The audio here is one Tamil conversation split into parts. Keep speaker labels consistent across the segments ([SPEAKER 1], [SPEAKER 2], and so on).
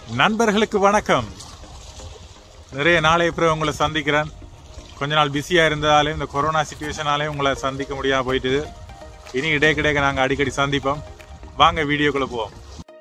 [SPEAKER 1] நண்பர்களுக்கு வணக்கம் நிறைய நாளை அப்புறம் உங்களை சந்திக்கிறேன் கொஞ்ச நாள் பிஸியாக இருந்ததாலே இந்த கொரோனா சுச்சுவேஷனாலே உங்களை சந்திக்க முடியாம போயிட்டுது இனி இடையே கிடைக்க நாங்கள் அடிக்கடி சந்திப்போம் வாங்க வீடியோக்குள்ள போவோம்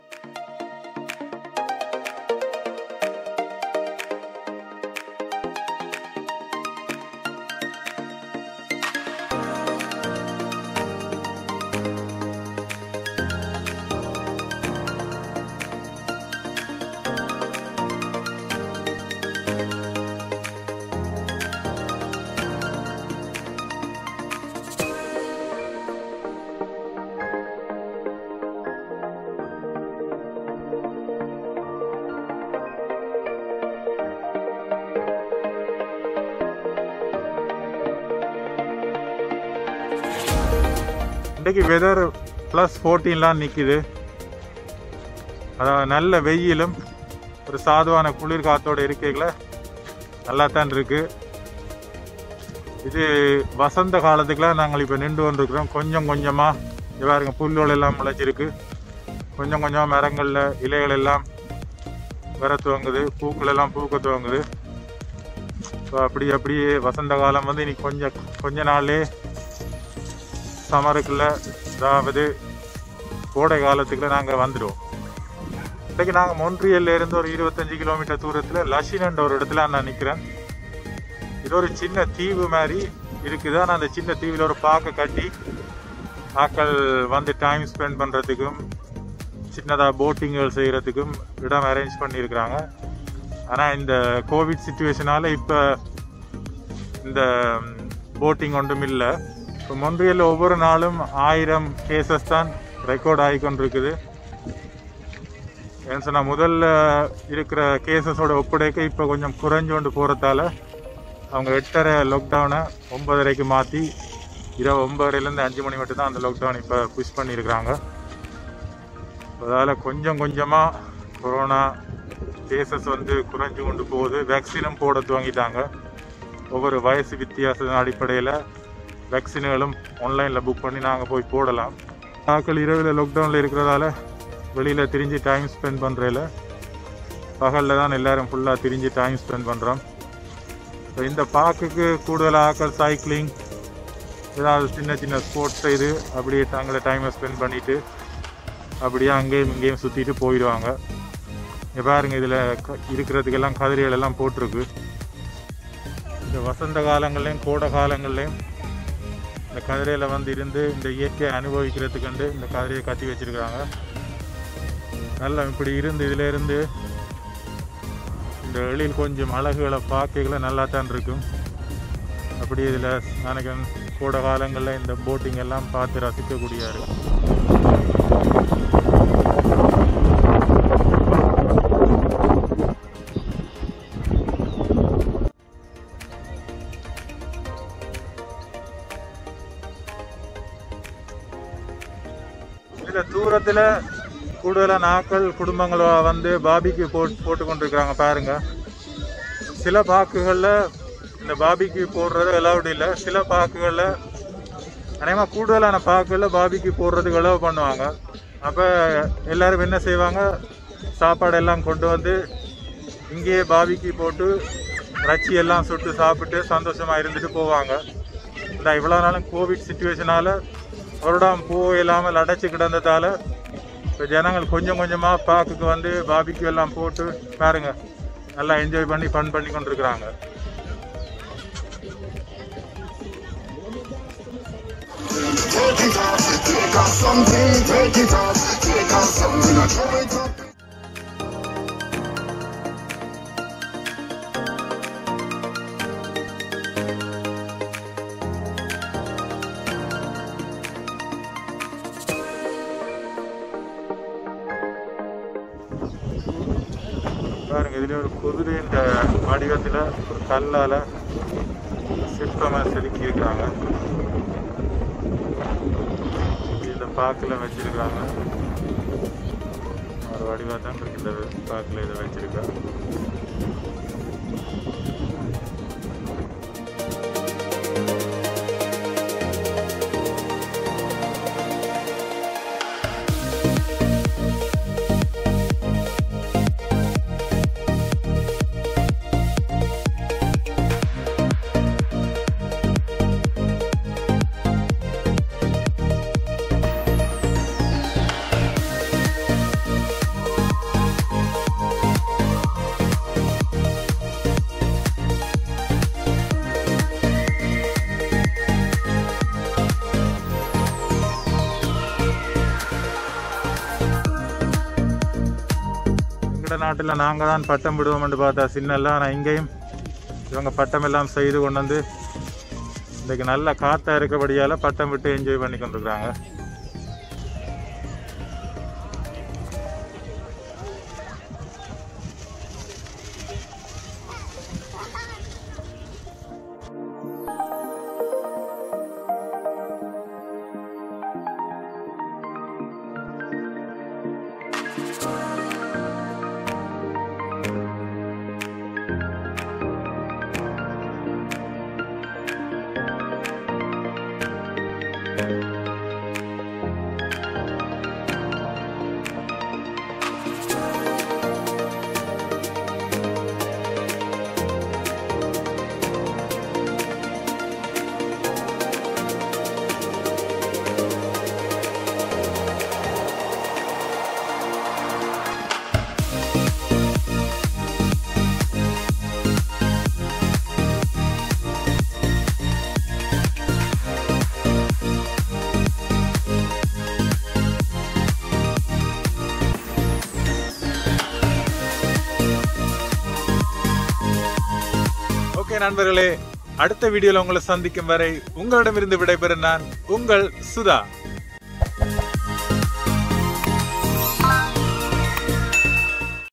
[SPEAKER 1] இன்றைக்கு வெதர் ப்ளஸ் ஃபோர்டீன்லாம் நிற்கிது அதாவது நல்ல வெயிலும் ஒரு சாதுவான குளிர் காத்தோட இருக்கைகளை நல்லா தான் இருக்கு இது வசந்த காலத்துக்குலாம் நாங்கள் இப்போ நின்று கொண்டிருக்கிறோம் கொஞ்சம் கொஞ்சமாக இது பாருங்க புல்லுகள் எல்லாம் முளைச்சிருக்கு கொஞ்சம் கொஞ்சம் மரங்களில் இலைகள் எல்லாம் வர துவங்குது பூக்கள் எல்லாம் பூக்க துவங்குது ஸோ அப்படி அப்படியே வசந்த காலம் வந்து இன்னைக்கு கொஞ்சம் கொஞ்ச நாள்லே சமருக்குள்ள அதாவது கோடை காலத்துக்குள்ள நாங்கள் வந்துடுவோம் இன்றைக்கு நாங்கள் மொன்ட்ரியல்ல இருந்து ஒரு இருபத்தஞ்சு கிலோமீட்டர் தூரத்தில் லஷினன்ற ஒரு இடத்துல நான் நிற்கிறேன் இது ஒரு சின்ன தீவு மாதிரி இருக்குது ஆனால் அந்த சின்ன தீவில் ஒரு பாக்கை கட்டி ஆக்கள் வந்து டைம் ஸ்பெண்ட் பண்ணுறதுக்கும் சின்னதாக போட்டிங்கள் செய்கிறதுக்கும் இடம் அரேஞ்ச் பண்ணியிருக்கிறாங்க ஆனால் இந்த கோவிட் சுச்சுவேஷனால் இப்போ இந்த போட்டிங் ஒன்றும் இல்லை இப்போ மொன்றியல் ஒவ்வொரு நாளும் ஆயிரம் கேசஸ் தான் ரெக்கார்ட் ஆகி கொண்டிருக்குது ஏன்னு சொன்னால் முதல்ல இருக்கிற கேசஸோட ஒப்படைக்க இப்போ கொஞ்சம் குறைஞ்சு கொண்டு போகிறதால அவங்க எட்டரை லாக்டவுனை ஒன்பதரைக்கு மாற்றி இரவு ஒன்பதரைலேருந்து அஞ்சு மணி மட்டும் தான் அந்த லாக்டவுன் இப்போ புஷ் பண்ணியிருக்கிறாங்க அதால் கொஞ்சம் கொஞ்சமாக கொரோனா கேசஸ் வந்து குறைஞ்சு கொண்டு போகுது வேக்சினும் போட துவங்கிட்டாங்க ஒவ்வொரு வயசு வித்தியாசத்தின் அடிப்படையில் வேக்சின்களும் ஆன்லைனில் புக் பண்ணி நாங்கள் போய் போடலாம் ஆக்கள் இரவில் லாக்டவுனில் இருக்கிறதால வெளியில் திரிஞ்சு டைம் ஸ்பெண்ட் பண்ணுறதில்ல பகலில் தான் எல்லாரும் ஃபுல்லாக திரிஞ்சு டைம் ஸ்பெண்ட் பண்ணுறோம் ஸோ இந்த பார்க்குக்கு கூடுதலாக ஆக்கள் சைக்கிளிங் ஏதாவது சின்ன சின்ன ஸ்போர்ட்ஸ் செய்து அப்படியே தங்களை டைமை ஸ்பெண்ட் பண்ணிவிட்டு அப்படியே அங்கேயும் இங்கேயும் சுற்றிட்டு போயிடுவாங்க இங்கே பாருங்க இதில் இருக்கிறதுக்கெல்லாம் கதிரைகள் எல்லாம் போட்டிருக்கு இந்த வசந்த காலங்கள்லேயும் கோடை காலங்கள்லேயும் இந்த கதிரையில் வந்து இருந்து இந்த இயற்கையை அனுபவிக்கிறதுக்கு இந்த கதிரையை கட்டி வச்சிருக்காங்க நல்லா இப்படி இருந்து இதில் இருந்து இந்த எழில் கொஞ்சம் அழகுகளை பார்க்கல நல்லா தான் இருக்கும் அப்படி இதில் எனக்கு கோடை காலங்களில் இந்த போட்டிங் எல்லாம் பார்த்து ரசிக்கக்கூடிய இருக்கும் இதில் தூரத்தில் கூடுதலாக நாட்கள் குடும்பங்கள் வந்து பாபிக்கு போட்டு போட்டு கொண்டிருக்கிறாங்க பாருங்க சில பாக்குகளில் இந்த பாபிக்கு போடுறது அலவுட் இல்லை சில பாக்குகளில் அநேகமாக கூடுதலான பாக்குகளில் பாபிக்கு போடுறதுக்கு அலோவ் பண்ணுவாங்க அப்போ எல்லாரும் என்ன செய்வாங்க சாப்பாடு எல்லாம் கொண்டு வந்து இங்கேயே பாபிக்கு போட்டு ரச்சி எல்லாம் சுட்டு சாப்பிட்டு சந்தோஷமாக இருந்துட்டு போவாங்க இந்த இவ்வளோ நாளும் கோவிட் சுச்சுவேஷனால் வருடம் பூ இல்லாமல் அடைச்சி கிடந்ததால் இப்போ ஜனங்கள் கொஞ்சம் கொஞ்சமாக பார்க்குக்கு வந்து பாபிக்கு எல்லாம் போட்டு பாருங்க நல்லா என்ஜாய் பண்ணி ஃபன் பண்ணி கொண்டிருக்கிறாங்க
[SPEAKER 2] Take it off, take off something, take it off, take off something, I throw it up.
[SPEAKER 1] பாருங்க இதுல ஒரு குதிரை இந்த வடிவத்தில் ஒரு கல்லால் சிற்பமாக செதுக்கி இருக்காங்க இந்த பாக்கில் வச்சிருக்காங்க ஒரு வடிவாக தான் இருக்கு இந்த பாக்கில் இதை வச்சிருக்காங்க எங்கட நாட்டில் நாங்கள் தான் பட்டம் விடுவோம்னு பார்த்தா சின்னெல்லாம் ஆனால் இங்கேயும் இவங்க பட்டம் எல்லாம் செய்து கொண்டு வந்து இன்றைக்கு நல்ல காற்றா இருக்கபடியால் பட்டம் விட்டு என்ஜாய் பண்ணி கொண்டிருக்கிறாங்க ஓகே நண்பர்களே அடுத்த வீடியோல உங்களை சந்திக்கும் வரை உங்களிடமிருந்து விடைபெறும் நான் உங்கள் சுதா